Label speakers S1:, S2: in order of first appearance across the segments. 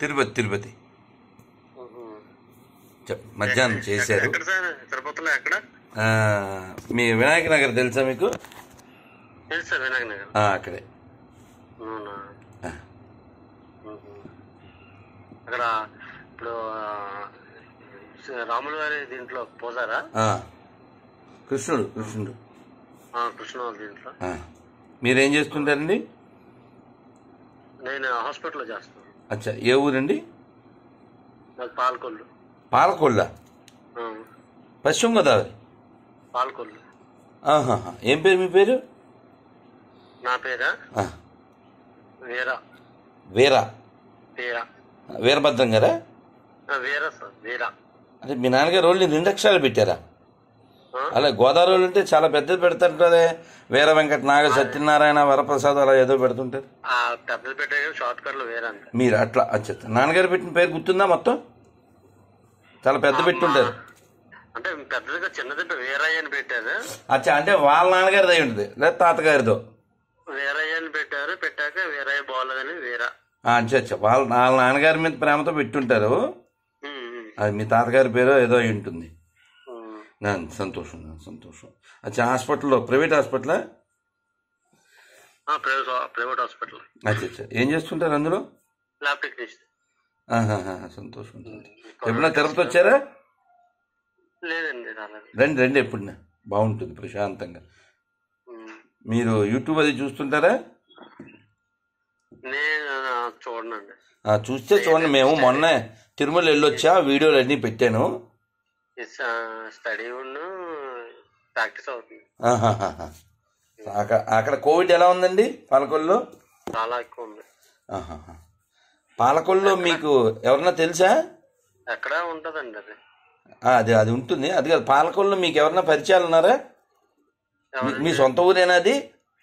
S1: తిరుపతి తిరుపతి
S2: ఉహు.
S1: చెప్ మధ్యాహ్నం చేశారు
S2: ఎక్కడ సార్ తిరుపతిలో ఎక్కడ
S1: ఆ, మీ వినాయక నగర్ తెలుసా మీకు
S2: తెలుసు సార్ వినాయక నగర్
S1: ఆ, అక్కడే
S2: అవునా
S1: ఆ,
S2: ఉహు. అక్కడ ఇప్పుడు ఆ, రాముల వారి దీంట్లో పోసారా
S1: ఆ. కృష్ణుడు కృష్ణుడు
S2: ఆ, కృష్ణ వాళ్ళ దీంట్లో
S1: ఆ. మీరేం చేస్తుంటారండి
S2: నేను హాస్పిటల్లో చేస్తాను
S1: అచ్చా ఏ ఊరండి
S2: నాకు పాలకొల్లు
S1: పాలకొల్ల
S2: ఆ,
S1: పశ్చిమ గోదావరి
S2: పాలకొల్లు
S1: ఆహాహా. ఏం పేరు మీ పేరు
S2: నా పేరా
S1: ఆ,
S2: వీరా
S1: వీరా
S2: వీరా
S1: వీరభద్రం గారా
S2: ఆ, వీరా సార్ వీరా
S1: అంటే మీ నాన్నగారు రోజు రెండు అక్షరాలు పెట్టారా
S2: ఆ?
S1: అలా గోదావరి వాళ్ళు అంటే చాలా పెద్దది పెడతాంటారే వీర వెంకట నాగ సత్యనారాయణ వరప్రసాద్ అలా ఏదో పెడుతుంటారు
S2: ఆ పెద్దది పెట్టే షార్ట్ కట్ లో వేరే అంతే
S1: మీరు అట్లా అచ్చా నాన్నగారు పెట్టిన పేరు గుర్తుందా మొత్తం చాలా పెద్ద పెట్టుంటారు
S2: అంటే పెద్దదిగా చిన్నది వీరయ్య అని పెట్టారు
S1: అచ్చా అంటే వాళ్ళ నాన్నగారిది అయి ఉంటుంది లేదా తాతగారిదో
S2: వీరయ్య అని పెట్టారు పెట్టాక వీరయ్య బాగోలేదని వీరా
S1: ఆ, అచ్చా అచ్చా వాళ్ళ వాళ్ళ నాన్నగారి మీద ప్రేమతో పెట్టుంటారు
S2: ఉమ్, ఉమ్,
S1: అది మీ తాతగారి పేరు ఏదో అయి ఉంటుంది
S2: ఉమ్.
S1: నా సంతోషం నా సంతోషం అచ్చా హాస్పిటల్లో ప్రైవేట్ హాస్పిటలా
S2: ఆ, ప్రైవేట్ ప్రైవేట్ హాస్పిటల్
S1: అచ్చా అచ్చా ఏం చేస్తుంటారు అందులో
S2: ల్యాబ్ టెక్నీషియన్
S1: ఆహాహా, సంతోషం సంతోషం. ఎప్పుడన్నా తిరుపతి వచ్చారా
S2: లేదండి రాలేదు
S1: రండి రండి ఎప్పుడన్నా బాగుంటుంది ప్రశాంతంగా
S2: ఉమ్.
S1: మీరు యూట్యూబ్ అది చూస్తుంటారా
S2: నేను ఆ, చూడనండి
S1: ఆ, చూస్తే చూడండి మేము మొన్న తిరుమల వెళ్ళొచ్చా వీడియోలు అన్నీ పెట్టాను
S2: స్టడీ ఉన్ను ప్రాక్టీస్ అవుతుంది
S1: ఆహాహాహా. అక్కడ అక్కడ కోవిడ్ ఎలా ఉందండి పాలకొల్లో
S2: చాలా ఎక్కువ ఉంది
S1: ఆహాహా. పాలకొల్లో మీకు ఎవరన్నా తెలుసా
S2: ఎక్కడ ఉంటదండి అది
S1: ఆ, అది అది ఉంటుంది అది కాదు పాలకొల్లో మీకు ఎవరన్నా పరిచయాలు ఉన్నారా మీ- మీ సొంత ఊరేనా అది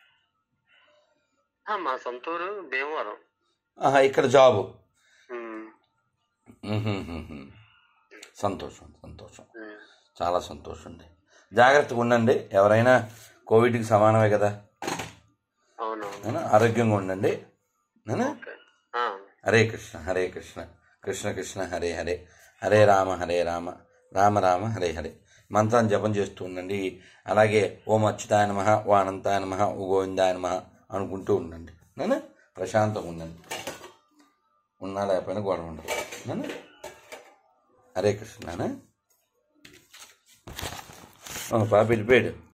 S2: ఆ, మా సొంత ఊరు భీమవరం
S1: ఆహా, ఇక్కడ జాబు
S2: ఉమ్,
S1: ఉహుహుహు. సంతోషం సంతోషం
S2: ఉమ్.
S1: చాలా సంతోషం అండి జాగ్రత్తగా ఉండండి ఎవరైనా కోవిడ్కి సమానమే కదా
S2: అవునవును
S1: నేను ఆరోగ్యంగా ఉండండి నేను
S2: ఓకే ఆ,
S1: హరే కృష్ణ హరే కృష్ణ కృష్ణ కృష్ణ హరే హరే హరే రామ హరే రామ రామ రామ హరే హరే మంత్రాన్ని జపం చేస్తూ ఉండండి అలాగే ఓం అచ్యుతాయ నమ ఓ అనంతాయ నమ ఓ గోవిందాయ నమ అనుకుంటూ ఉండండి నేను ప్రశాంతంగా ఉండండి ఉన్నా లేకపోయినా గొడవ ఉండదు నేను హరే కృష్ణ పాప వెళ్ళిపోయాడు